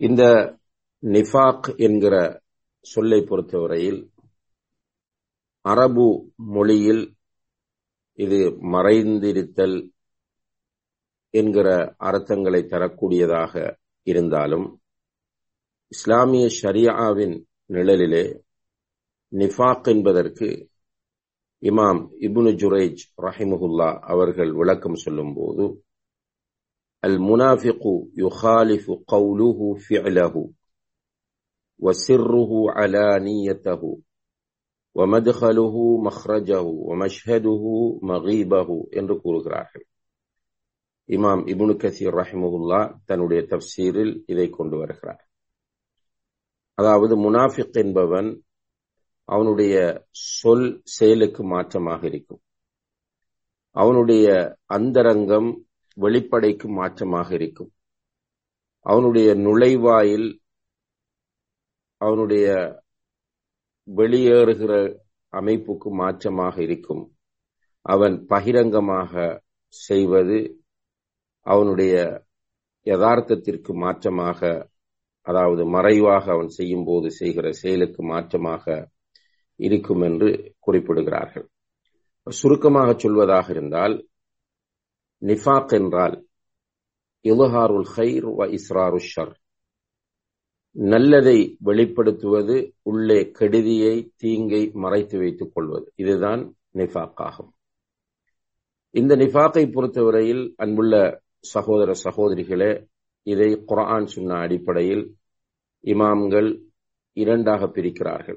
இந்த நிஃபாக் என்கிற சொல்லை பொறுத்தவரையில் அரபு மொழியில் இது மறைந்திருத்தல் என்கிற அர்த்தங்களை தரக்கூடியதாக இருந்தாலும் இஸ்லாமிய ஷரியாவின் நிழலிலே நிஃபாக் என்பதற்கு இமாம் இபுனு ஜுரைஜ் ரஹிமுல்லா அவர்கள் விளக்கம் சொல்லும்போது அல் முனாஃபிகு யுஹாலிஃபு கவுலுஹு ஃபிஅலஹு وسره علانيته ومدخله مخرجه ومشهده مغيبه என்று கூறுகிறார்கள் இமாம் இபுனு கசீர் ரஹிமுல்லா தன்னுடைய தப்சீரில் இதை கொண்டு வருகிறார் அதாவது முனாஃபிக் என்பவன் அவனுடைய சொல் செயலுக்கு மாற்றமாக இருக்கும் அவனுடைய அந்தரங்கம் வெளிப்படைக்கு மாற்றமாக இருக்கும் அவனுடைய நுழைவாயில் அவனுடைய வெளியேறுகிற அமைப்புக்கு மாற்றமாக இருக்கும் அவன் பகிரங்கமாக செய்வது அவனுடைய யதார்த்தத்திற்கு மாற்றமாக அதாவது மறைவாக அவன் செய்யும் போது செய்கிற செயலுக்கு மாற்றமாக இருக்கும் என்று குறிப்பிடுகிறார்கள் சுருக்கமாக சொல்வதாக இருந்தால் நிஃபாக் என்றால் இலுஹாருல் ஹைர் வ இஸ்ராரு ஷர் நல்லதை வெளிப்படுத்துவது உள்ளே கெடுதியை தீங்கை மறைத்து வைத்துக் கொள்வது இதுதான் நிஃபாக் ஆகும் இந்த நிஃபாக்கை பொறுத்தவரையில் அன்புள்ள சகோதர சகோதரிகளே இதை குரான் சொன்ன அடிப்படையில் இமாம்கள் இரண்டாக பிரிக்கிறார்கள்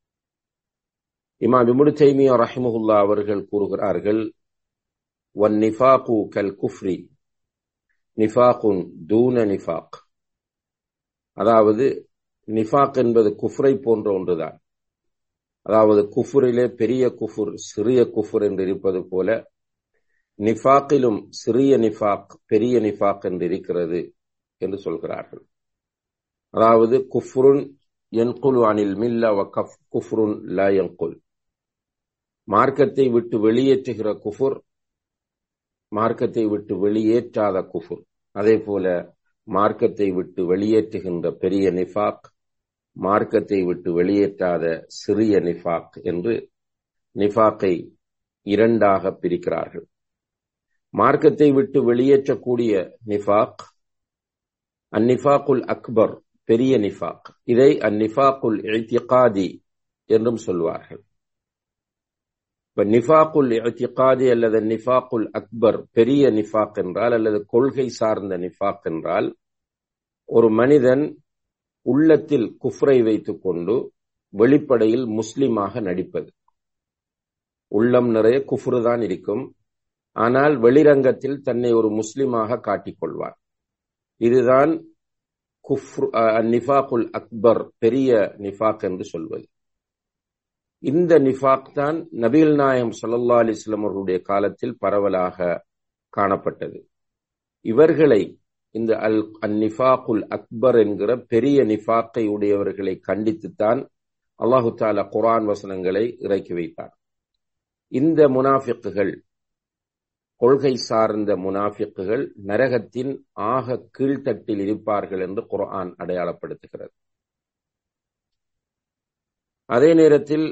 இமாம் இமுடு தைமியா ரஹிமஹுல்லா அவர்கள் கூறுகிறார்கள் ஒன் நிஃபாக்கு கல் குஃப்ரி நிஃபாக்குன் தூன நிஃபாக் அதாவது நிஃபாக் என்பது குஃப்ரை போன்ற ஒன்றுதான் அதாவது குஃபுரிலே பெரிய குஃபுர் சிறிய குஃபுர் என்று இருப்பது போல நிஃபாக்கிலும் சிறிய நிஃபாக் பெரிய நிஃபாக் என்று இருக்கிறது என்று சொல்கிறார்கள் அதாவது குஃப்ருன் என்குல் அனில் மில்லா வ கஃப் குஃப்ருன் லா என்குல் மார்க்கத்தை விட்டு வெளியேற்றுகிற குஃபுர் மார்க்கத்தை விட்டு வெளியேற்றாத குஃபுர் அதே போல மார்க்கத்தை விட்டு வெளியேற்றுகின்ற பெரிய நிஃபாக் மார்க்கத்தை விட்டு வெளியேற்றாத சிறிய நிஃபாக் என்று நிஃபாக்கை இரண்டாக பிரிக்கிறார்கள் மார்க்கத்தை விட்டு வெளியேற்றக்கூடிய நிஃபாக் அந்நிஃபாக்குல் அக்பர் பெரிய நிஃபாக் இதை அந்நிஃபாக்குல் இத்திகாதி என்றும் சொல்வார்கள் இப்ப நிஃபாக்குல் இத்திகாதி அல்லது நிஃபாக்குல் அக்பர் பெரிய நிஃபாக் என்றால் அல்லது கொள்கை சார்ந்த நிஃபாக் என்றால் ஒரு மனிதன் உள்ளத்தில் குஃப்ரை வைத்துக் கொண்டு வெளிப்படையில் முஸ்லிமாக நடிப்பது உள்ளம் நிறைய குஃப்ரு தான் இருக்கும் ஆனால் வெளிரங்கத்தில் தன்னை ஒரு முஸ்லிமாக காட்டிக்கொள்வார் இதுதான் குஃப்ரு நிஃபாக்குல் அக்பர் பெரிய நிஃபாக் என்று சொல்வது இந்த நிஃபாக் தான் நபீல் நாயம் சல்லா அலிஸ்லாம் அவர்களுடைய காலத்தில் பரவலாக காணப்பட்டது இவர்களை இந்த அல் அந்நிஃபாக்குல் அக்பர் என்கிற பெரிய நிஃபாக்கை உடையவர்களை கண்டித்துத்தான் அல்லாஹு தாலா குரான் வசனங்களை இறக்கி வைத்தார் இந்த முனாஃபிக்குகள் கொள்கை சார்ந்த முனாஃபிக்குகள் நரகத்தின் ஆக கீழ்த்தட்டில் இருப்பார்கள் என்று குரான் அடையாளப்படுத்துகிறது அதே நேரத்தில்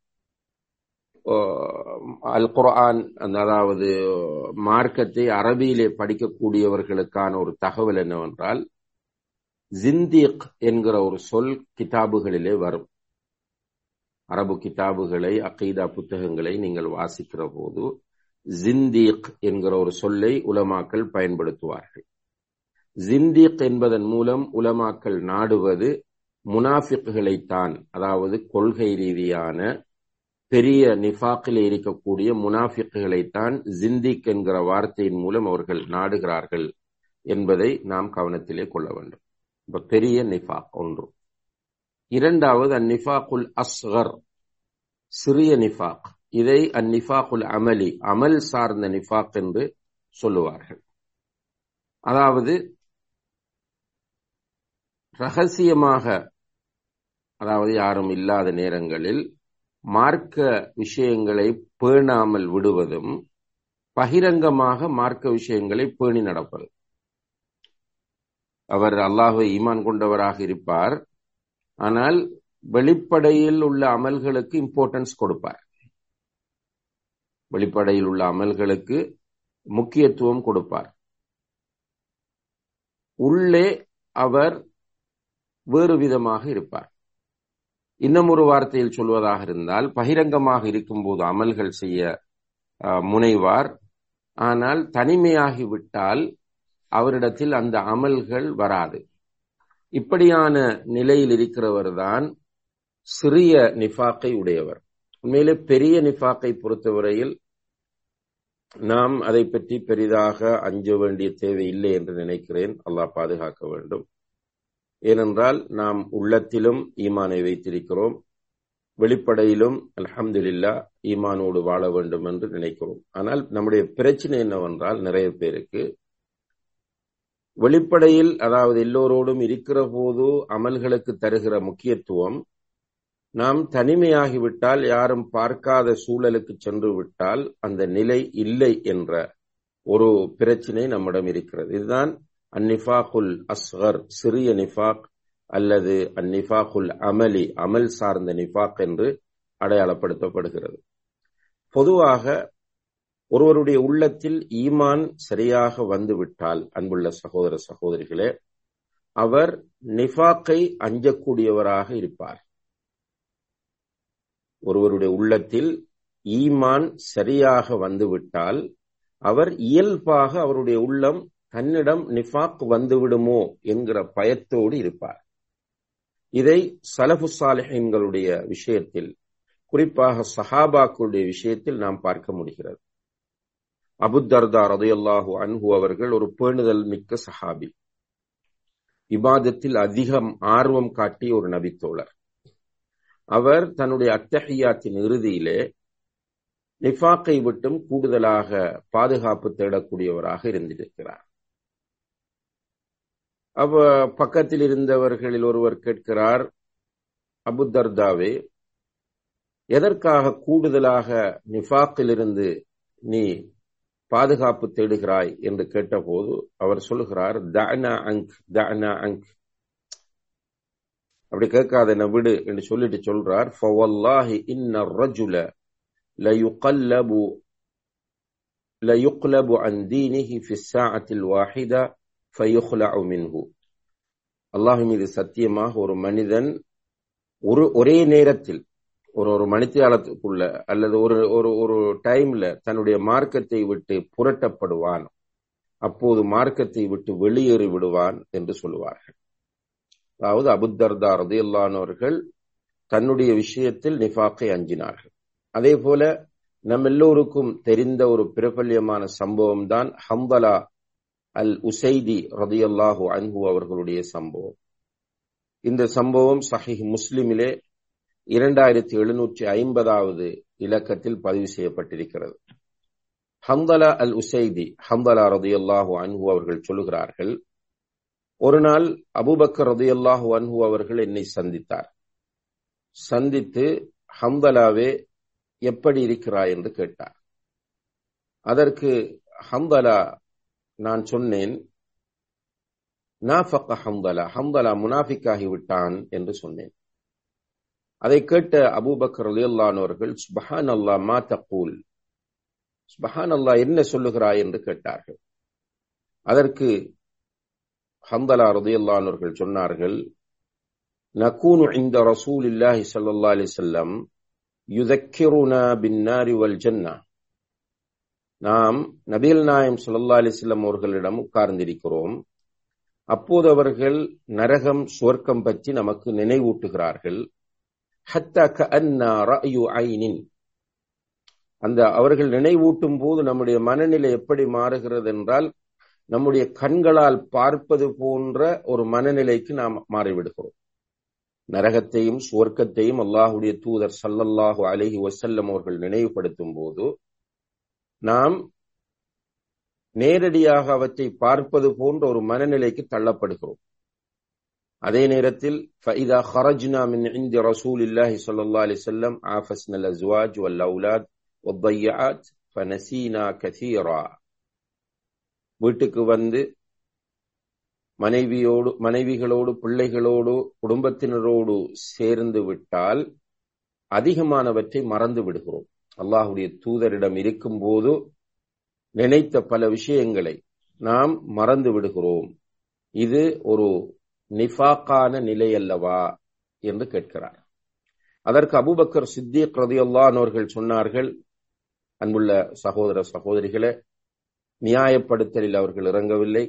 அல் குர்ஆன் அதாவது மார்க்கத்தை அரபியிலே படிக்கக்கூடியவர்களுக்கான ஒரு தகவல் என்னவென்றால் ஜிந்தீக் என்கிற ஒரு சொல் கிதாபுகளிலே வரும் அரபு கிதாபுகளை அகீதா புத்தகங்களை நீங்கள் வாசிக்கிற போது ஜிந்தீக் என்கிற ஒரு சொல்லை உலமாக்கள் பயன்படுத்துவார்கள் ஜிந்தீக் என்பதன் மூலம் உலமாக்கள் நாடுவது முனாஃபிக்குகளைத்தான் அதாவது கொள்கை ரீதியான பெரிய நிஃபாக்கில் இருக்கக்கூடிய முனாஃபிக்குகளைத்தான் ஜிந்திக் என்கிற வார்த்தையின் மூலம் அவர்கள் நாடுகிறார்கள் என்பதை நாம் கவனத்திலே கொள்ள வேண்டும் இப்ப பெரிய நிஃபாக் ஒன்று இரண்டாவது அந்நிஃபாக்குல் அஸ்கர் சிறிய நிஃபாக் இதை அந்நிஃபாக்குல் அமலி அமல் சார்ந்த நிஃபாக் என்று சொல்லுவார்கள் அதாவது ரகசியமாக அதாவது யாரும் இல்லாத நேரங்களில் மார்க்க விஷயங்களை பேணாமல் விடுவதும் பகிரங்கமாக மார்க்க விஷயங்களை பேணி நடப்பது அவர் அல்லாஹுவை ஈமான் கொண்டவராக இருப்பார் ஆனால் வெளிப்படையில் உள்ள அமல்களுக்கு இம்பார்ட்டன்ஸ் கொடுப்பார் வெளிப்படையில் உள்ள அமல்களுக்கு முக்கியத்துவம் கொடுப்பார் உள்ளே அவர் வேறு விதமாக இருப்பார் இன்னும் ஒரு வார்த்தையில் சொல்வதாக இருந்தால் பகிரங்கமாக இருக்கும்போது அமல்கள் செய்ய முனைவார் ஆனால் தனிமையாகிவிட்டால் அவரிடத்தில் அந்த அமல்கள் வராது இப்படியான நிலையில் இருக்கிறவர் தான் சிறிய நிஃபாக்கை உடையவர் உண்மையிலே பெரிய நிஃபாக்கை பொறுத்தவரையில் நாம் அதை பற்றி பெரிதாக அஞ்ச வேண்டிய தேவை இல்லை என்று நினைக்கிறேன் அல்லாஹ் பாதுகாக்க வேண்டும் ஏனென்றால் நாம் உள்ளத்திலும் ஈமானை வைத்திருக்கிறோம் வெளிப்படையிலும் அலமதுல்லா ஈமானோடு வாழ வேண்டும் என்று நினைக்கிறோம் ஆனால் நம்முடைய பிரச்சனை என்னவென்றால் நிறைய பேருக்கு வெளிப்படையில் அதாவது எல்லோரோடும் இருக்கிற போது அமல்களுக்கு தருகிற முக்கியத்துவம் நாம் தனிமையாகிவிட்டால் யாரும் பார்க்காத சூழலுக்கு சென்று விட்டால் அந்த நிலை இல்லை என்ற ஒரு பிரச்சினை நம்மிடம் இருக்கிறது இதுதான் அந்நிஃபாகுல் அஸ்கர் சிறிய நிஃபாக் அல்லது அந்நிஃபாகுல் அமலி அமல் சார்ந்த நிஃபாக் என்று அடையாளப்படுத்தப்படுகிறது பொதுவாக ஒருவருடைய உள்ளத்தில் ஈமான் சரியாக வந்துவிட்டால் அன்புள்ள சகோதர சகோதரிகளே அவர் நிஃபாக்கை அஞ்சக்கூடியவராக இருப்பார் ஒருவருடைய உள்ளத்தில் ஈமான் சரியாக வந்துவிட்டால் அவர் இயல்பாக அவருடைய உள்ளம் தன்னிடம் நிஃபாக் வந்துவிடுமோ என்கிற பயத்தோடு இருப்பார் இதை சலபு சாலிஹின்களுடைய விஷயத்தில் குறிப்பாக சஹாபாக்களுடைய விஷயத்தில் நாம் பார்க்க முடிகிறது அபுத்தர்தா ரதையல்லாஹு அன்ஹு அவர்கள் ஒரு பேணுதல் மிக்க சஹாபி இபாதத்தில் அதிகம் ஆர்வம் காட்டிய ஒரு நபித்தோழர் அவர் தன்னுடைய அத்தஹியாத்தின் இறுதியிலே நிஃபாக்கை விட்டும் கூடுதலாக பாதுகாப்பு தேடக்கூடியவராக இருந்திருக்கிறார் அவ பக்கத்தில் இருந்தவர்களில் ஒருவர் கேட்கிறார் அபுதர்தாவே எதற்காக கூடுதலாக நிஃபாக்கிலிருந்து நீ பாதுகாப்பு தேடுகிறாய் என்று கேட்டபோது அவர் சொல்லுகிறார் தனா அங்க் தனா அங்க் அப்படி கேட்காத என்ன விடு என்று சொல்லிட்டு சொல்றார் ஃபவல்லாஹி இன்ன ரஜுல ليقلب ليقلب عن دينه في الساعة الواحدة فيخلع منه அல்லாஹ் மீது சத்தியமாக ஒரு மனிதன் ஒரு ஒரே நேரத்தில் ஒரு ஒரு மணித்தியாலத்துக்குள்ள அல்லது ஒரு ஒரு ஒரு டைம்ல தன்னுடைய மார்க்கத்தை விட்டு புரட்டப்படுவான் அப்போது மார்க்கத்தை விட்டு வெளியேறி விடுவான் என்று சொல்லுவார்கள் அதாவது அபுத்தர்தா ரதியுல்லானவர்கள் தன்னுடைய விஷயத்தில் நிஃபாக்கை அஞ்சினார்கள் அதே போல நம் எல்லோருக்கும் தெரிந்த ஒரு பிரபல்யமான சம்பவம் தான் ஹம்பலா அல் உசைதி ரதியல்லாஹு அன்ஹு அவர்களுடைய சம்பவம் இந்த சம்பவம் சஹிஹ் முஸ்லிமிலே இரண்டாயிரத்தி எழுநூற்றி ஐம்பதாவது இலக்கத்தில் பதிவு செய்யப்பட்டிருக்கிறது ஹம்பலா அல் உசைதி ஹம்பலா ரதியல்லாஹு அன்ஹு அவர்கள் சொல்லுகிறார்கள் ஒரு நாள் அபுபக்கர் ரதியல்லாஹு அன்ஹு அவர்கள் என்னை சந்தித்தார் சந்தித்து ஹம்பலாவே எப்படி இருக்கிறாய் என்று கேட்டார் அதற்கு ஹம்பலா நான் சொன்னேன் நாஃபக்க ஹம்பலா ஹம்பலா முனாஃபிக்காகி விட்டான் என்று சொன்னேன் அதை கேட்ட அபூபக்கர் அலியல்லானவர்கள் சுபஹான் அல்லா மா தக்கூல் சுபஹான் அல்லா என்ன சொல்லுகிறாய் என்று கேட்டார்கள் அதற்கு ஹம்பலா ரதியல்லானவர்கள் சொன்னார்கள் நகூனு இந்த ரசூல் இல்லாஹி சல்லா அலி சொல்லம் யுதக்கிருனா பின்னாரி வல் ஜன்னா நாம் நபீல் நாயம் சுல்லா அலிஸ்லாம் அவர்களிடம் உட்கார்ந்திருக்கிறோம் அப்போது அவர்கள் நரகம் சுவர்க்கம் பற்றி நமக்கு நினைவூட்டுகிறார்கள் அந்த அவர்கள் நினைவூட்டும் போது நம்முடைய மனநிலை எப்படி மாறுகிறது என்றால் நம்முடைய கண்களால் பார்ப்பது போன்ற ஒரு மனநிலைக்கு நாம் மாறிவிடுகிறோம் நரகத்தையும் சுவர்க்கத்தையும் அல்லாஹுடைய தூதர் சல்லல்லாஹு அலஹி வசல்லம் அவர்கள் நினைவுபடுத்தும் போது நாம் நேரடியாக அவற்றை பார்ப்பது போன்ற ஒரு மனநிலைக்கு தள்ளப்படுகிறோம் அதே நேரத்தில் فإذا خرجنا من عند رسول الله صلى الله عليه وسلم عافسنا الأزواج والأولاد والضيعات فنسينا كثيرا வீட்டுக்கு வந்து மனைவியோடு மனைவிகளோடு பிள்ளைகளோடு குடும்பத்தினரோடு சேர்ந்து விட்டால் அதிகமானவற்றை மறந்து விடுகிறோம் அல்லாஹுடைய தூதரிடம் இருக்கும் போது நினைத்த பல விஷயங்களை நாம் மறந்து விடுகிறோம் இது ஒரு நிஃபாக்கான நிலை அல்லவா என்று கேட்கிறார் அதற்கு அபுபக்கர் சித்திக் ரதியுல்லானவர்கள் சொன்னார்கள் அன்புள்ள சகோதர சகோதரிகளே நியாயப்படுத்தலில் அவர்கள் இறங்கவில்லை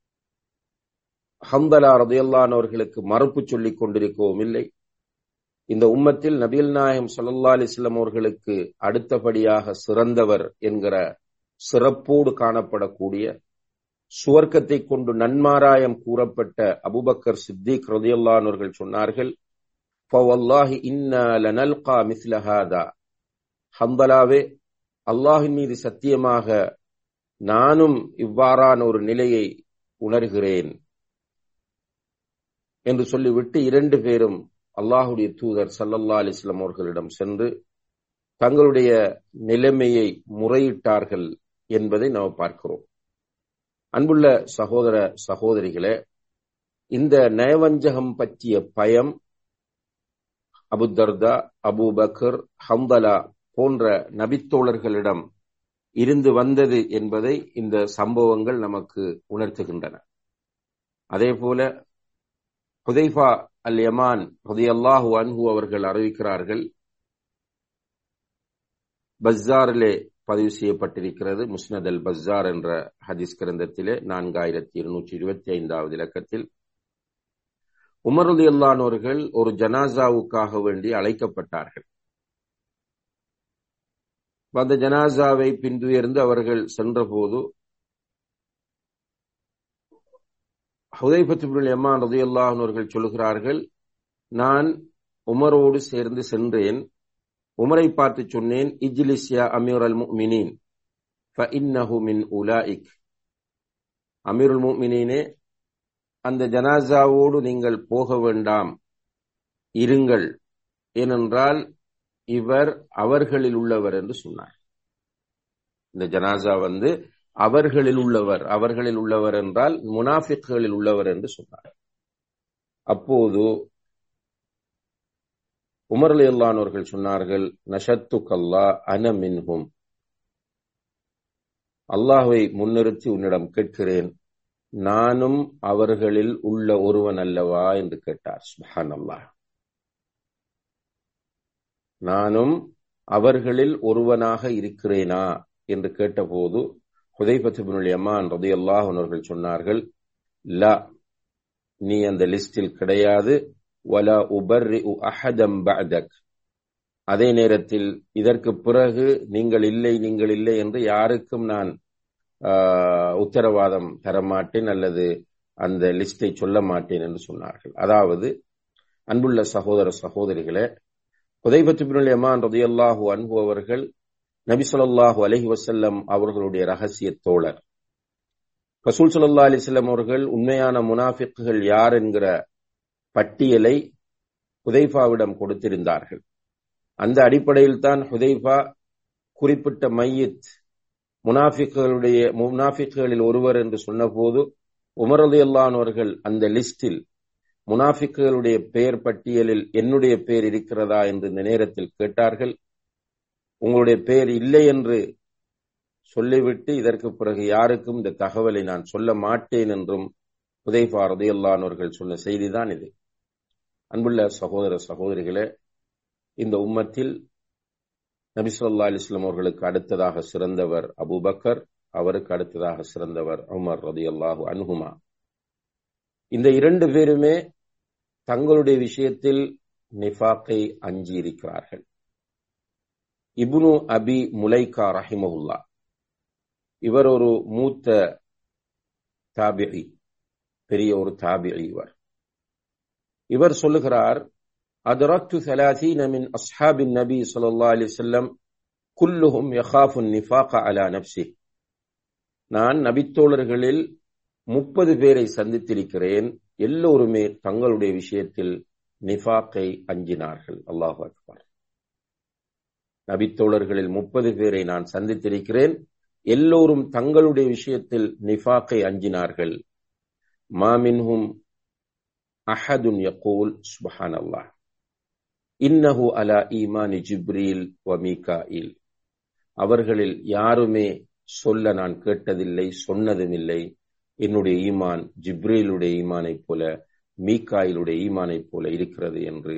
ஹந்தலா ரதியுல்லானவர்களுக்கு மறுப்பு சொல்லிக் கொண்டிருக்கவும் இல்லை இந்த உம்மத்தில் நபில் நாயம் சல்லா அலிஸ்லாம் அவர்களுக்கு அடுத்தபடியாக சிறந்தவர் என்கிற சிறப்போடு காணப்படக்கூடிய சுவர்க்கத்தை கொண்டு நன்மாராயம் கூறப்பட்ட அபுபக்கர் சித்திக் ரதியுல்லானவர்கள் சொன்னார்கள் ஹம்பலாவே அல்லாஹின் மீது சத்தியமாக நானும் இவ்வாறான ஒரு நிலையை உணர்கிறேன் என்று சொல்லிவிட்டு இரண்டு பேரும் அல்லாஹுடைய தூதர் சல்லல்லா அலிஸ்லாம் அவர்களிடம் சென்று தங்களுடைய நிலைமையை முறையிட்டார்கள் என்பதை நாம் பார்க்கிறோம் அன்புள்ள சகோதர சகோதரிகளே இந்த நயவஞ்சகம் பற்றிய பயம் அபுதர்தா அபு பக்கர் ஹம்பலா போன்ற நபித்தோழர்களிடம் இருந்து வந்தது என்பதை இந்த சம்பவங்கள் நமக்கு உணர்த்துகின்றன அதே போல ஹுதைஃபா அல் யமான் ஹுதையல்லாஹு அன்ஹு அவர்கள் அறிவிக்கிறார்கள் பஸ்ஸாரிலே பதிவு செய்யப்பட்டிருக்கிறது முஸ்னத் அல் பஸ்ஸார் என்ற ஹதீஸ் கிரந்தத்திலே நான்காயிரத்தி இருநூற்றி இருபத்தி ஐந்தாவது இலக்கத்தில் உமருதி அல்லானோர்கள் ஒரு ஜனாசாவுக்காக வேண்டி அழைக்கப்பட்டார்கள் அந்த ஜனாசாவை பின்துயர்ந்து அவர்கள் சென்றபோது ஹுதைபத்துபின் எம்மான் ரதி அல்லாஹர்கள் சொல்லுகிறார்கள் நான் உமரோடு சேர்ந்து சென்றேன் உமரை பார்த்து சொன்னேன் இஜ்லிஸ்யா அமீர் அல் முமினின் மின் உலாயிக் அமீருல் முமினே அந்த ஜனாசாவோடு நீங்கள் போக வேண்டாம் இருங்கள் ஏனென்றால் இவர் அவர்களில் உள்ளவர் என்று சொன்னார் இந்த ஜனாசா வந்து அவர்களில் உள்ளவர் அவர்களில் உள்ளவர் என்றால் முனாஃபிக்களில் உள்ளவர் என்று சொன்னார் அப்போது உமர் அலி அல்லானவர்கள் சொன்னார்கள் நஷத்து கல்லா அன மின்ஹும் அல்லாஹுவை முன்னிறுத்தி உன்னிடம் கேட்கிறேன் நானும் அவர்களில் உள்ள ஒருவன் அல்லவா என்று கேட்டார் சுஹான் அல்லாஹ் நானும் அவர்களில் ஒருவனாக இருக்கிறேனா என்று கேட்டபோது ஹுதைபத்துபினுல் யமான் ரதி அல்லாஹ் அவர்கள் சொன்னார்கள் லா நீ அந்த லிஸ்டில் கிடையாது வலா உபர்ரி அஹதம் பஅதக் அதே நேரத்தில் இதற்கு பிறகு நீங்கள் இல்லை நீங்கள் இல்லை என்று யாருக்கும் நான் உத்தரவாதம் தரமாட்டேன் அல்லது அந்த லிஸ்டை சொல்ல மாட்டேன் என்று சொன்னார்கள் அதாவது அன்புள்ள சகோதர சகோதரிகளே புதைபத்துபினுல் யமான் ரதியல்லாஹு அன்பு அவர்கள் நபி சொல்லாஹு அலஹி வசல்லம் அவர்களுடைய ரகசிய தோழர் ரசூல் சல்லா அலிஸ்லாம் அவர்கள் உண்மையான முனாஃபிக்குகள் யார் என்கிற பட்டியலை ஹுதைஃபாவிடம் கொடுத்திருந்தார்கள் அந்த அடிப்படையில் தான் ஹுதைஃபா குறிப்பிட்ட மையத் முனாஃபிக்குகளுடைய முனாஃபிக்குகளில் ஒருவர் என்று சொன்னபோது உமரது அல்லானவர்கள் அந்த லிஸ்டில் முனாஃபிக்குகளுடைய பெயர் பட்டியலில் என்னுடைய பெயர் இருக்கிறதா என்று இந்த நேரத்தில் கேட்டார்கள் உங்களுடைய பெயர் இல்லை என்று சொல்லிவிட்டு இதற்கு பிறகு யாருக்கும் இந்த தகவலை நான் சொல்ல மாட்டேன் என்றும் உதய்ஃபா ரதையல்லானவர்கள் சொன்ன செய்திதான் இது அன்புள்ள சகோதர சகோதரிகளே இந்த உம்மத்தில் நபி சொல்லா அலிஸ்லாம் அவர்களுக்கு அடுத்ததாக சிறந்தவர் அபுபக்கர் அவருக்கு அடுத்ததாக சிறந்தவர் உமர் ரதி அல்லாஹு அன்ஹுமா இந்த இரண்டு பேருமே தங்களுடைய விஷயத்தில் நிஃபாக்கை அஞ்சி இருக்கிறார்கள் இப்னு அபி முலைகா ரஹிமஹுல்லா இவர் ஒரு மூத்த தாபிரி பெரிய ஒரு தாபிரி இவர் இவர் சொல்லுகிறார் أدركت ثلاثين من أصحاب النبي صلى الله عليه وسلم كلهم يخاف النفاق على نفسه நான் நபித்தோழர்களில் முப்பது பேரை சந்தித்திருக்கிறேன் எல்லோருமே தங்களுடைய விஷயத்தில் நிஃபாக்கை அஞ்சினார்கள் அல்லாஹு அக்பர் நபித்தோழர்களில் முப்பது பேரை நான் சந்தித்திருக்கிறேன் எல்லோரும் தங்களுடைய விஷயத்தில் நிஃபாக்கை அஞ்சினார்கள் மாமின்ஹும் அஹதுன் யகூல் சுபஹான் அல்லாஹ் இன்னஹு அலா ஈமானி ஜிப்ரீல் வ மீகாயில் அவர்களில் யாருமே சொல்ல நான் கேட்டதில்லை சொன்னதுமில்லை என்னுடைய ஈமான் ஜிப்ரீலுடைய ஈமானைப் போல மீகாயிலுடைய ஈமானைப் போல இருக்கிறது என்று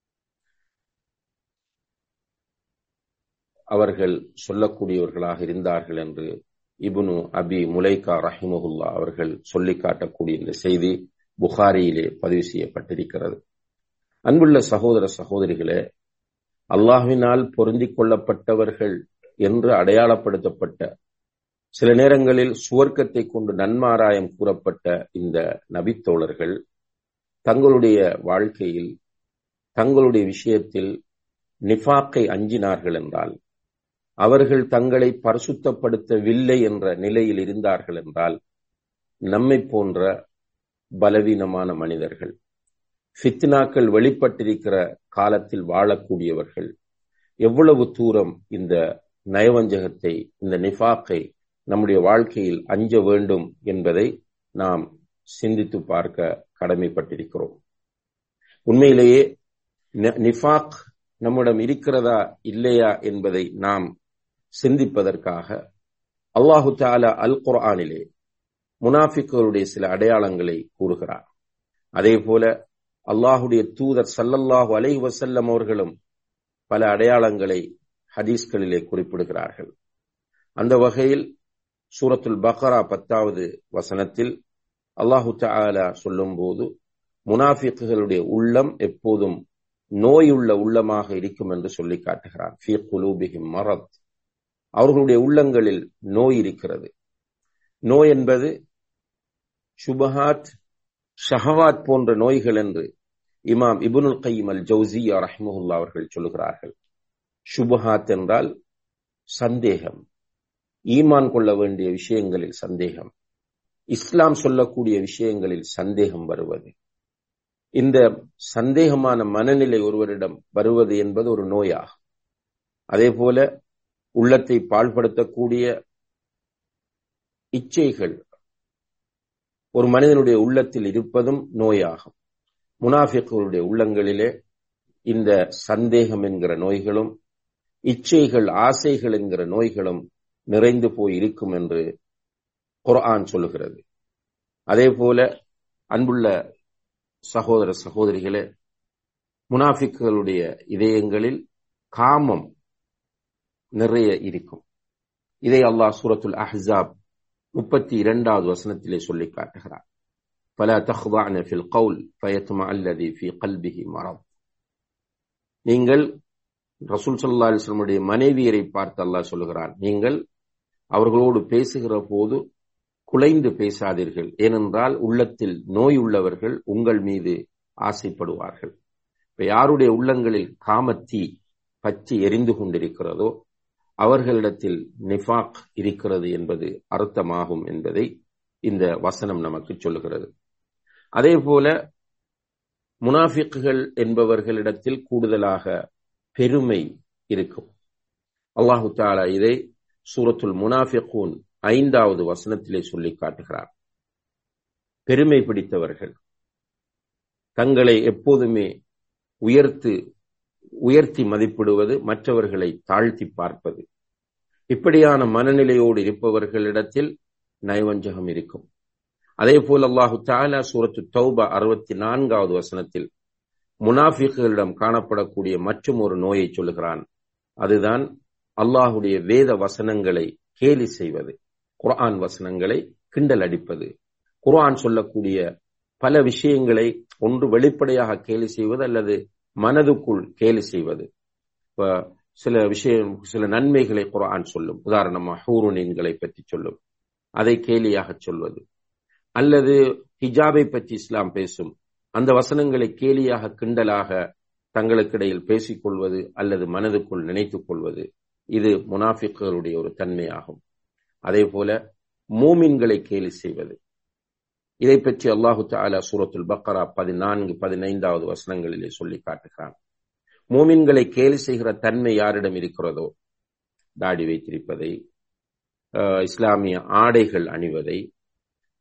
அவர்கள் சொல்லக்கூடியவர்களாக இருந்தார்கள் என்று இபுனு அபி முலைகா ரஹிமஹுல்லா அவர்கள் சொல்லி காட்டக்கூடிய இந்த செய்தி புகாரியிலே பதிவு செய்யப்பட்டிருக்கிறது அன்புள்ள சகோதர சகோதரிகளே அல்லாஹ்வினால் பொருந்திக் கொள்ளப்பட்டவர்கள் என்று அடையாளப்படுத்தப்பட்ட சில நேரங்களில் சுவர்க்கத்தை கொண்டு நன்மாராயம் கூறப்பட்ட இந்த நபித்தோழர்கள் தங்களுடைய வாழ்க்கையில் தங்களுடைய விஷயத்தில் நிஃபாக்கை அஞ்சினார்கள் என்றால் அவர்கள் தங்களை பரிசுத்தப்படுத்தவில்லை என்ற நிலையில் இருந்தார்கள் என்றால் நம்மை போன்ற பலவீனமான மனிதர்கள் ஃபித்னாக்கள் வெளிப்பட்டிருக்கிற காலத்தில் வாழக்கூடியவர்கள் எவ்வளவு தூரம் இந்த நயவஞ்சகத்தை இந்த நிஃபாக்கை நம்முடைய வாழ்க்கையில் அஞ்ச வேண்டும் என்பதை நாம் சிந்தித்து பார்க்க கடமைப்பட்டிருக்கிறோம் உண்மையிலேயே நிஃபாக் நம்மிடம் இருக்கிறதா இல்லையா என்பதை நாம் சிந்திப்பதற்காக அல்லாஹு தாலா அல் குர்ஆனிலே முனாஃபிக்குகளுடைய சில அடையாளங்களை கூறுகிறார் அதே போல அல்லாஹுடைய தூதர் சல்லல்லாஹு அலை வசல்லம் அவர்களும் பல அடையாளங்களை ஹதீஸ்களிலே குறிப்பிடுகிறார்கள் அந்த வகையில் சூரத்துல் பக்ரா பத்தாவது வசனத்தில் அல்லாஹு தாலா சொல்லும் போது முனாஃபிக்குகளுடைய உள்ளம் எப்போதும் நோயுள்ள உள்ளமாக இருக்கும் என்று சொல்லி காட்டுகிறார் ஃபி குலூபிஹிம் மரத் அவர்களுடைய உள்ளங்களில் நோய் இருக்கிறது நோய் என்பது சுபஹாத் ஷஹவாத் போன்ற நோய்கள் என்று இமாம் இபுனுல் கைம் அல் ஜவுசியா ரஹ்முல்லா அவர்கள் சொல்லுகிறார்கள் சுபஹாத் என்றால் சந்தேகம் ஈமான் கொள்ள வேண்டிய விஷயங்களில் சந்தேகம் இஸ்லாம் சொல்லக்கூடிய விஷயங்களில் சந்தேகம் வருவது இந்த சந்தேகமான மனநிலை ஒருவரிடம் வருவது என்பது ஒரு நோயாகும் அதே போல உள்ளத்தை பாழ்படுத்தக்கூடிய இச்சைகள் ஒரு மனிதனுடைய உள்ளத்தில் இருப்பதும் நோயாகும் முனாஃபிக்குடைய உள்ளங்களிலே இந்த சந்தேகம் என்கிற நோய்களும் இச்சைகள் ஆசைகள் என்கிற நோய்களும் நிறைந்து போய் இருக்கும் என்று குர்ஆன் சொல்லுகிறது அதே போல அன்புள்ள சகோதர சகோதரிகளே முனாஃபிக்குகளுடைய இதயங்களில் காமம் நிறைய இருக்கும் இதை அல்லாஹ் சூரத்துல் அஹ்ஸாப் முப்பத்தி இரண்டாவது வசனத்திலே சொல்லி காட்டுகிறார் فلا تخضعن في القول فيطمع الذي في قلبه مرض நீங்கள் ரசூல் சல்லா அலிஸ்லமுடைய மனைவியரை பார்த்து அல்லாஹ் சொல்லுகிறான் நீங்கள் அவர்களோடு பேசுகிற போது குலைந்து பேசாதீர்கள் ஏனென்றால் உள்ளத்தில் நோய் உள்ளவர்கள் உங்கள் மீது ஆசைப்படுவார்கள் இப்ப யாருடைய உள்ளங்களில் காமத்தீ பற்றி எரிந்து கொண்டிருக்கிறதோ அவர்களிடத்தில் நிஃபாக் இருக்கிறது என்பது அர்த்தமாகும் என்பதை இந்த வசனம் நமக்கு சொல்லுகிறது அதே போல முனாஃபிக்குகள் என்பவர்களிடத்தில் கூடுதலாக பெருமை இருக்கும் அல்லாஹு தாலா இதை சூரத்துல் முனாஃபிகூன் ஐந்தாவது வசனத்திலே சொல்லி காட்டுகிறார் பெருமை பிடித்தவர்கள் தங்களை எப்போதுமே உயர்த்து உயர்த்தி மதிப்பிடுவது மற்றவர்களை தாழ்த்தி பார்ப்பது இப்படியான மனநிலையோடு இருப்பவர்களிடத்தில் நயவஞ்சகம் இருக்கும் அதே போல் அல்லாஹு தாலா சூரத்து தௌபா அறுபத்தி நான்காவது வசனத்தில் முனாஃபிகளிடம் காணப்படக்கூடிய மற்றும் ஒரு நோயை சொல்லுகிறான் அதுதான் அல்லாஹுடைய வேத வசனங்களை கேலி செய்வது குர்ஆன் வசனங்களை கிண்டல் அடிப்பது குர்ஆன் சொல்லக்கூடிய பல விஷயங்களை ஒன்று வெளிப்படையாக கேலி செய்வது அல்லது மனதுக்குள் கேலி செய்வது இப்ப சில விஷயம் சில நன்மைகளை குரான் சொல்லும் உதாரணமா ஹூருனின்களை பற்றி சொல்லும் அதை கேலியாக சொல்வது அல்லது ஹிஜாபை பற்றி இஸ்லாம் பேசும் அந்த வசனங்களை கேலியாக கிண்டலாக தங்களுக்கிடையில் பேசிக்கொள்வது அல்லது மனதுக்குள் நினைத்துக் கொள்வது இது முனாஃபிக்குகளுடைய ஒரு தன்மையாகும் அதே போல மூமின்களை கேலி செய்வது இதை பற்றி அல்லாஹு தாலா சூரத்துல் பக்கரா பதினான்கு பதினைந்தாவது வசனங்களிலே சொல்லி காட்டுகிறான் மூமின்களை கேலி செய்கிற தன்மை யாரிடம் இருக்கிறதோ தாடி வைத்திருப்பதை இஸ்லாமிய ஆடைகள் அணிவதை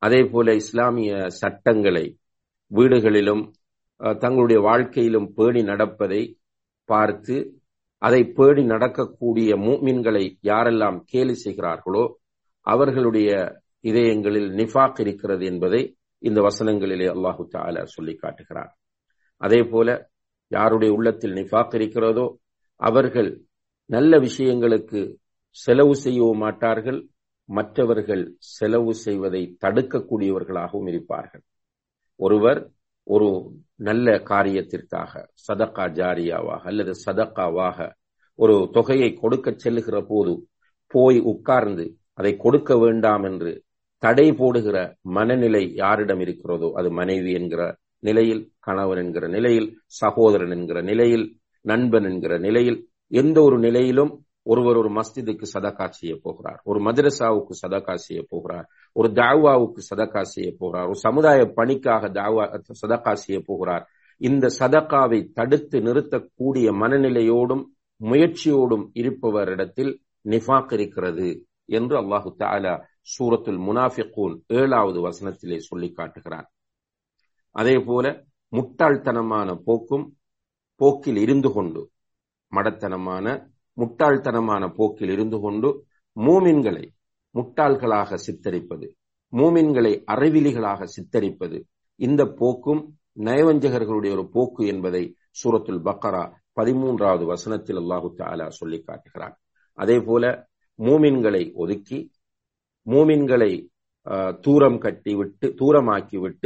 அதே போல இஸ்லாமிய சட்டங்களை வீடுகளிலும் தங்களுடைய வாழ்க்கையிலும் பேணி நடப்பதை பார்த்து அதை பேணி நடக்கக்கூடிய மூமின்களை யாரெல்லாம் கேலி செய்கிறார்களோ அவர்களுடைய இதயங்களில் நிஃபாக் இருக்கிறது என்பதை இந்த வசனங்களிலே அல்லாஹு தாலா சொல்லி காட்டுகிறார் அதே போல யாருடைய உள்ளத்தில் நிஃபாக் இருக்கிறதோ அவர்கள் நல்ல விஷயங்களுக்கு செலவு செய்யவும் மாட்டார்கள் மற்றவர்கள் செலவு செய்வதை தடுக்கக்கூடியவர்களாகவும் இருப்பார்கள் ஒருவர் ஒரு நல்ல காரியத்திற்காக சதக்கா ஜாரியாவாக அல்லது சதக்காவாக ஒரு தொகையை கொடுக்க செல்லுகிற போது போய் உட்கார்ந்து அதை கொடுக்க வேண்டாம் என்று தடை போடுகிற மனநிலை யாரிடம் இருக்கிறதோ அது மனைவி என்கிற நிலையில் கணவன் என்கிற நிலையில் சகோதரன் என்கிற நிலையில் நண்பன் என்கிற நிலையில் எந்த ஒரு நிலையிலும் ஒருவர் ஒரு மஸ்ஜிதுக்கு சதக்கா செய்ய போகிறார் ஒரு மதரசாவுக்கு சதக்கா செய்ய போகிறார் ஒரு தாவாவுக்கு சதக்கா செய்ய போகிறார் ஒரு சமுதாய பணிக்காக தாவா சதக்கா செய்ய போகிறார் இந்த சதக்காவை தடுத்து நிறுத்தக்கூடிய மனநிலையோடும் முயற்சியோடும் இருப்பவரிடத்தில் நிஃபாக் இருக்கிறது என்று அல்லாஹு தாலா சூரத்துல் முனாஃபிகூன் ஏழாவது வசனத்திலே சொல்லி காட்டுகிறார் அதே போல முட்டாள்தனமான போக்கும் போக்கில் இருந்து கொண்டு மடத்தனமான முட்டாள்தனமான போக்கில் இருந்து கொண்டு மூமின்களை முட்டாள்களாக சித்தரிப்பது மூமின்களை அறிவிலிகளாக சித்தரிப்பது இந்த போக்கும் நயவஞ்சகர்களுடைய ஒரு போக்கு என்பதை சூரத்துல் பக்கரா பதிமூன்றாவது வசனத்தில் அல்லாஹு தாலா சொல்லி காட்டுகிறார் அதே போல மூமின்களை ஒதுக்கி மூமின்களை தூரம் கட்டி விட்டு தூரமாக்கி விட்டு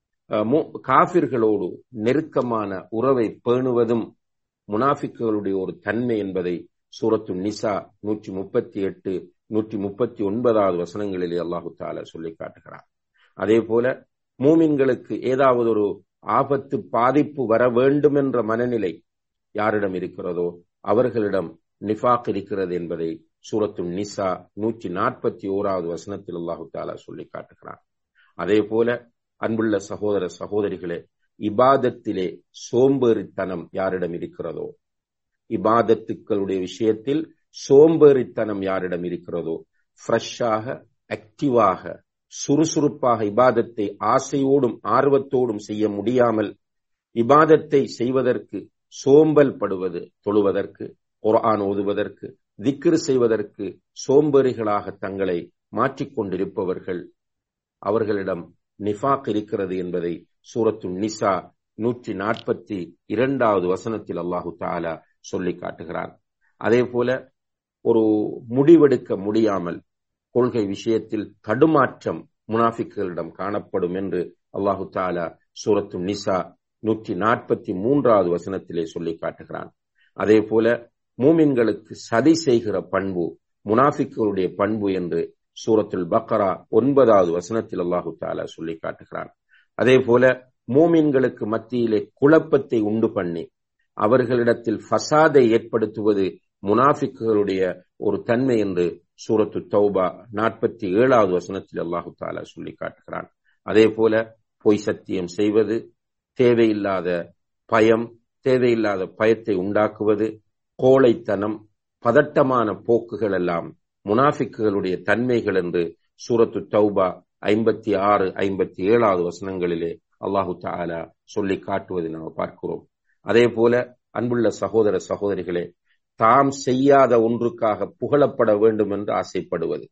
காபிர்களோடு நெருக்கமான உறவை பேணுவதும் முனாஃபிக்குகளுடைய ஒரு தன்மை என்பதை சூரத்து நிசா நூற்றி முப்பத்தி எட்டு நூற்றி முப்பத்தி ஒன்பதாவது வசனங்களிலே அல்லாஹு தாலா சொல்லி காட்டுகிறார் அதே போல மூமின்களுக்கு ஏதாவது ஒரு ஆபத்து பாதிப்பு வர வேண்டும் என்ற மனநிலை யாரிடம் இருக்கிறதோ அவர்களிடம் நிஃபாக் இருக்கிறது என்பதை சூரத்து நிசா நூற்றி நாற்பத்தி ஓராவது வசனத்தில் அல்லாஹு தாலா சொல்லி காட்டுகிறார் அதே போல அன்புள்ள சகோதர சகோதரிகளே இபாதத்திலே சோம்பேறித்தனம் யாரிடம் இருக்கிறதோ இபாதத்துக்களுடைய விஷயத்தில் சோம்பேறித்தனம் யாரிடம் இருக்கிறதோ ஃப்ரெஷ்ஷாக ஆக்டிவாக சுறுசுறுப்பாக இபாதத்தை ஆசையோடும் ஆர்வத்தோடும் செய்ய முடியாமல் இபாதத்தை செய்வதற்கு சோம்பல் படுவது தொழுவதற்கு குரான் ஓதுவதற்கு திக்ரு செய்வதற்கு சோம்பேறிகளாக தங்களை மாற்றிக்கொண்டிருப்பவர்கள் அவர்களிடம் நிஃபாக் இருக்கிறது என்பதை சூரத்து நிசா நூற்றி நாற்பத்தி இரண்டாவது வசனத்தில் அல்லாஹு தாலா சொல்லி காட்டுகிறார் அதே போல ஒரு முடிவெடுக்க முடியாமல் கொள்கை விஷயத்தில் தடுமாற்றம் முனாஃபிக்குகளிடம் காணப்படும் என்று அல்லாஹு தாலா சூரத்து நிசா நூற்றி நாற்பத்தி மூன்றாவது வசனத்திலே சொல்லி காட்டுகிறான் அதே போல மூமின்களுக்கு சதி செய்கிற பண்பு முனாஃபிக்குகளுடைய பண்பு என்று சூரத்துல் பக்கரா ஒன்பதாவது வசனத்தில் அல்லாஹு தாலா சொல்லி காட்டுகிறான் அதே போல மூமின்களுக்கு மத்தியிலே குழப்பத்தை உண்டு பண்ணி அவர்களிடத்தில் ஃபசாதை ஏற்படுத்துவது முனாஃபிக்குகளுடைய ஒரு தன்மை என்று சூரத்து தௌபா நாற்பத்தி ஏழாவது வசனத்தில் அல்லாஹு தாலா சொல்லி காட்டுகிறான் அதே போல பொய் சத்தியம் செய்வது தேவையில்லாத பயம் தேவையில்லாத பயத்தை உண்டாக்குவது கோழைத்தனம் பதட்டமான போக்குகள் எல்லாம் முனாஃபிக்குகளுடைய தன்மைகள் என்று சூரத்து தௌபா ஐம்பத்தி ஆறு ஐம்பத்தி ஏழாவது வசனங்களிலே அல்லாஹு தாலா சொல்லி காட்டுவதை நாம் பார்க்கிறோம் அதே போல அன்புள்ள சகோதர சகோதரிகளே தாம் செய்யாத ஒன்றுக்காக புகழப்பட வேண்டும் என்று ஆசைப்படுவது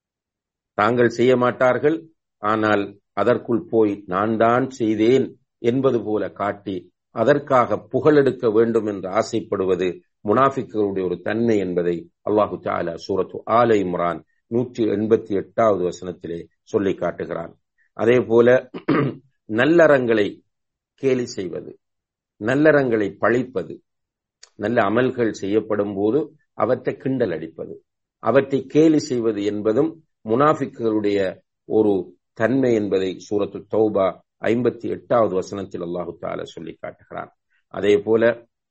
தாங்கள் செய்ய மாட்டார்கள் ஆனால் அதற்குள் போய் நான் தான் செய்தேன் என்பது போல காட்டி அதற்காக புகழெடுக்க வேண்டும் என்று ஆசைப்படுவது முனாஃபிக்குகளுடைய ஒரு தன்மை என்பதை அல்லாஹு தாலா சூரத்து ஆலை இம்ரான் நூற்றி எண்பத்தி எட்டாவது வசனத்திலே சொல்லி காட்டுகிறான் அதே போல நல்லறங்களை கேலி செய்வது நல்லறங்களை பழிப்பது நல்ல அமல்கள் செய்யப்படும் போது அவற்றை கிண்டல் அடிப்பது அவற்றை கேலி செய்வது என்பதும் முனாஃபிக்குகளுடைய ஒரு தன்மை என்பதை சூரத்து தௌபா ஐம்பத்தி எட்டாவது வசனத்தில் அல்லாஹு தாலா சொல்லி காட்டுகிறான் அதே போல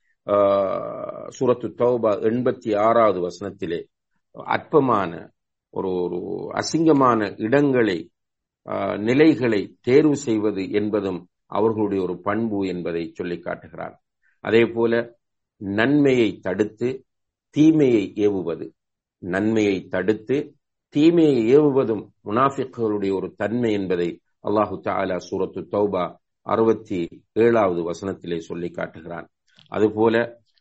சூரத்து தௌபா எண்பத்தி ஆறாவது வசனத்திலே அற்பமான ஒரு ஒரு அசிங்கமான இடங்களை நிலைகளை தேர்வு செய்வது என்பதும் அவர்களுடைய ஒரு பண்பு என்பதை சொல்லி காட்டுகிறார் அதே போல நன்மையை தடுத்து தீமையை ஏவுவது நன்மையை தடுத்து தீமையை ஏவுவதும் முனாஃபிக்குகளுடைய ஒரு தன்மை என்பதை அல்லாஹு தாலா சூரத்து தௌபா அறுபத்தி ஏழாவது வசனத்திலே சொல்லி காட்டுகிறான் அதுபோல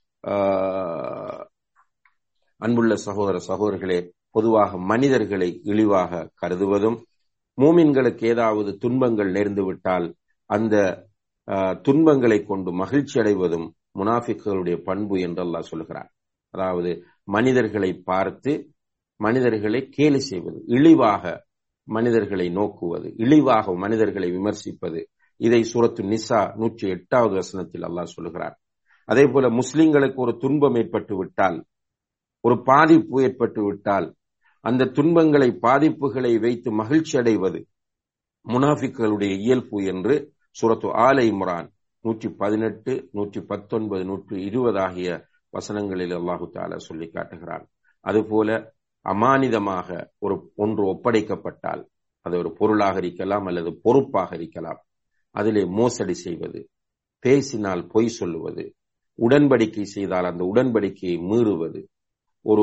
அன்புள்ள சகோதர சகோதரர்களே பொதுவாக மனிதர்களை இழிவாக கருதுவதும் மூமின்களுக்கு ஏதாவது துன்பங்கள் நேர்ந்து விட்டால் அந்த துன்பங்களை கொண்டு மகிழ்ச்சி அடைவதும் முனாஃபிக்குகளுடைய பண்பு என்று அல்லாஹ் சொல்கிறார் அதாவது மனிதர்களை பார்த்து மனிதர்களை கேலி செய்வது இழிவாக மனிதர்களை நோக்குவது இழிவாக மனிதர்களை விமர்சிப்பது இதை சூரத்து நிசா நூற்றி எட்டாவது வசனத்தில் அல்லாஹ் சொல்லுகிறார் அதே போல முஸ்லிம்களுக்கு ஒரு துன்பம் ஏற்பட்டு விட்டால் ஒரு பாதிப்பு ஏற்பட்டு விட்டால் அந்த துன்பங்களை பாதிப்புகளை வைத்து மகிழ்ச்சி அடைவது முனாஃபிக்களுடைய இயல்பு என்று சூரத்து ஆலை இம்ரான் நூற்றி பதினெட்டு நூற்றி பத்தொன்பது நூற்றி இருபது ஆகிய வசனங்களில் அல்லாஹு தாலா சொல்லி காட்டுகிறான் அதுபோல அமானிதமாக ஒரு ஒன்று ஒப்படைக்கப்பட்டால் அது ஒரு பொருளாக இருக்கலாம் அல்லது பொறுப்பாக இருக்கலாம் அதிலே மோசடி செய்வது பேசினால் பொய் சொல்லுவது உடன்படிக்கை செய்தால் அந்த உடன்படிக்கையை மீறுவது ஒரு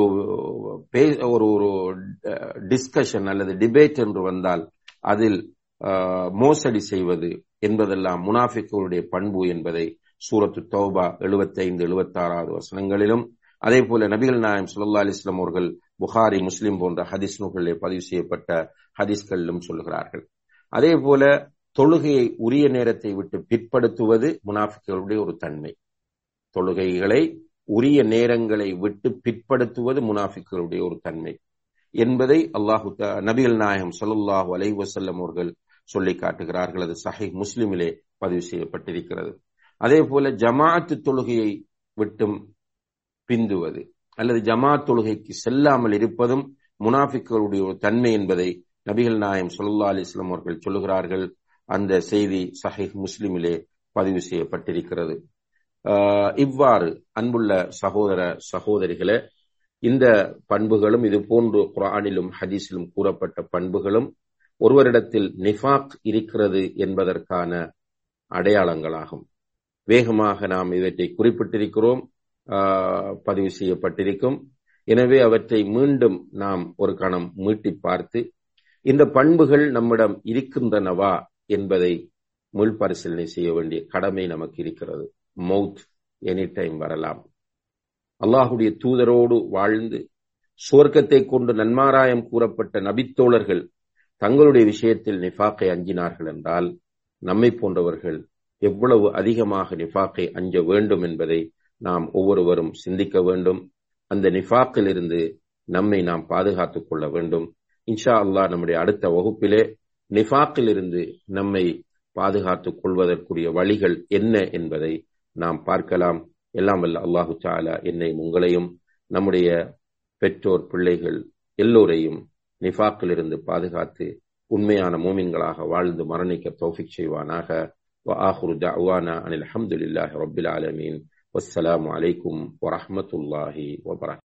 ஒரு ஒரு டிஸ்கஷன் அல்லது டிபேட் என்று வந்தால் அதில் மோசடி செய்வது என்பதெல்லாம் முனாஃபிக்குடைய பண்பு என்பதை சூரத்து தௌபா எழுபத்தி ஐந்து எழுபத்தி ஆறாவது வசனங்களிலும் அதே போல நபிகள் நாயம் சுல்லா அலிஸ்லாம் அவர்கள் புகாரி முஸ்லிம் போன்ற ஹதீஸ் நூல்களிலே பதிவு செய்யப்பட்ட ஹதீஸ்களிலும் சொல்கிறார்கள் அதே போல தொழுகையை உரிய நேரத்தை விட்டு பிற்படுத்துவது முனாஃபிக்களுடைய ஒரு தன்மை தொழுகைகளை உரிய நேரங்களை விட்டு பிற்படுத்துவது முனாஃபிக்களுடைய ஒரு தன்மை என்பதை அல்லாஹு நபிகள் நாயகம் சல்லாஹூ அலை வசல்லம் அவர்கள் சொல்லி காட்டுகிறார்கள் அது சஹி முஸ்லிமிலே பதிவு செய்யப்பட்டிருக்கிறது அதே போல ஜமாஅத்து தொழுகையை விட்டும் பிந்துவது அல்லது ஜமாத் தொழுகைக்கு செல்லாமல் இருப்பதும் முனாஃபிக்களுடைய ஒரு தன்மை என்பதை நபிகள் நாயம் சொல்லா அலிஸ்லாம் அவர்கள் சொல்லுகிறார்கள் அந்த செய்தி சஹிஹ் முஸ்லிமிலே பதிவு செய்யப்பட்டிருக்கிறது இவ்வாறு அன்புள்ள சகோதர சகோதரிகளே இந்த பண்புகளும் இது போன்று குரானிலும் ஹதீஸிலும் கூறப்பட்ட பண்புகளும் ஒருவரிடத்தில் நிஃபாக் இருக்கிறது என்பதற்கான அடையாளங்களாகும் வேகமாக நாம் இவற்றை குறிப்பிட்டிருக்கிறோம் பதிவு செய்யப்பட்டிருக்கும் எனவே அவற்றை மீண்டும் நாம் ஒரு கணம் மீட்டி பார்த்து இந்த பண்புகள் நம்மிடம் இருக்கின்றனவா என்பதை முள் பரிசீலனை செய்ய வேண்டிய கடமை நமக்கு இருக்கிறது மவுத் எனி டைம் வரலாம் அல்லாஹுடைய தூதரோடு வாழ்ந்து சுவர்க்கத்தை கொண்டு நன்மாராயம் கூறப்பட்ட நபித்தோழர்கள் தங்களுடைய விஷயத்தில் நிஃபாக்கை அஞ்சினார்கள் என்றால் நம்மை போன்றவர்கள் எவ்வளவு அதிகமாக நிஃபாக்கை அஞ்ச வேண்டும் என்பதை நாம் ஒவ்வொருவரும் சிந்திக்க வேண்டும் அந்த நிஃபாக்கில் இருந்து நம்மை நாம் பாதுகாத்துக் கொள்ள வேண்டும் இன்ஷா அல்லாஹ் நம்முடைய அடுத்த வகுப்பிலே நிஃபாக்கில் இருந்து நம்மை பாதுகாத்துக் கொள்வதற்குரிய வழிகள் என்ன என்பதை நாம் பார்க்கலாம் எல்லாம் வல்ல அல்லாஹு சாலா என்னை உங்களையும் நம்முடைய பெற்றோர் பிள்ளைகள் எல்லோரையும் நிஃபாக்கில் இருந்து பாதுகாத்து உண்மையான மூமின்களாக வாழ்ந்து மரணிக்க தௌஃபிக் செய்வானாக وآخر دعوانا أن الحمد لله رب العالمين والسلام عليكم ورحمة الله وبركاته